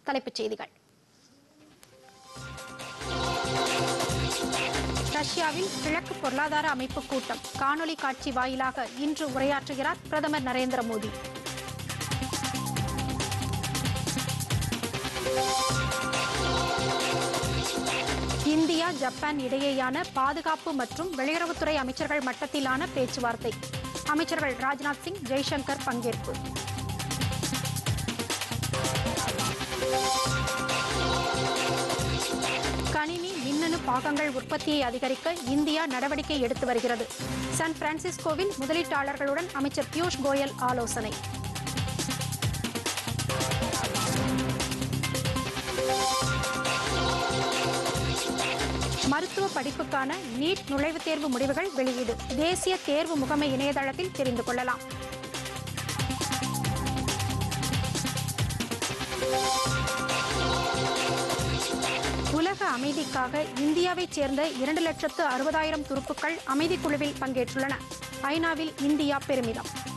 தலைப்புச் செய்திகள் ரஷ்யாவில் கிழக்கு பொருளாதார அமைப்பு கூட்டம் காணொலி காட்சி வாயிலாக இன்று உரையாற்றுகிறார் பிரதமர் நரேந்திர மோடி இந்தியா ஜப்பான் இடையேயான பாதுகாப்பு மற்றும் வெளியுறவுத்துறை அமைச்சர்கள் மட்டத்திலான பேச்சுவார்த்தை அமைச்சர்கள் ராஜ்நாத் சிங் ஜெய்சங்கர் பங்கேற்பு கணினி மின்னணு பாகங்கள் உற்பத்தியை அதிகரிக்க இந்தியா நடவடிக்கை எடுத்து வருகிறது சான் பிரான்சிஸ்கோவில் முதலீட்டாளர்களுடன் அமைச்சர் பியூஷ் கோயல் ஆலோசனை மருத்துவ படிப்புக்கான நீட் நுழைவுத் தேர்வு முடிவுகள் வெளியீடு தேசிய தேர்வு முகமை இணையதளத்தில் தெரிந்து கொள்ளலாம் உலக அமைதிக்காக இந்தியாவைச் சேர்ந்த இரண்டு லட்சத்து அறுபதாயிரம் துருப்புக்கள் அமைதிக் குழுவில் பங்கேற்றுள்ளன ஐநாவில் இந்தியா பெருமிதம்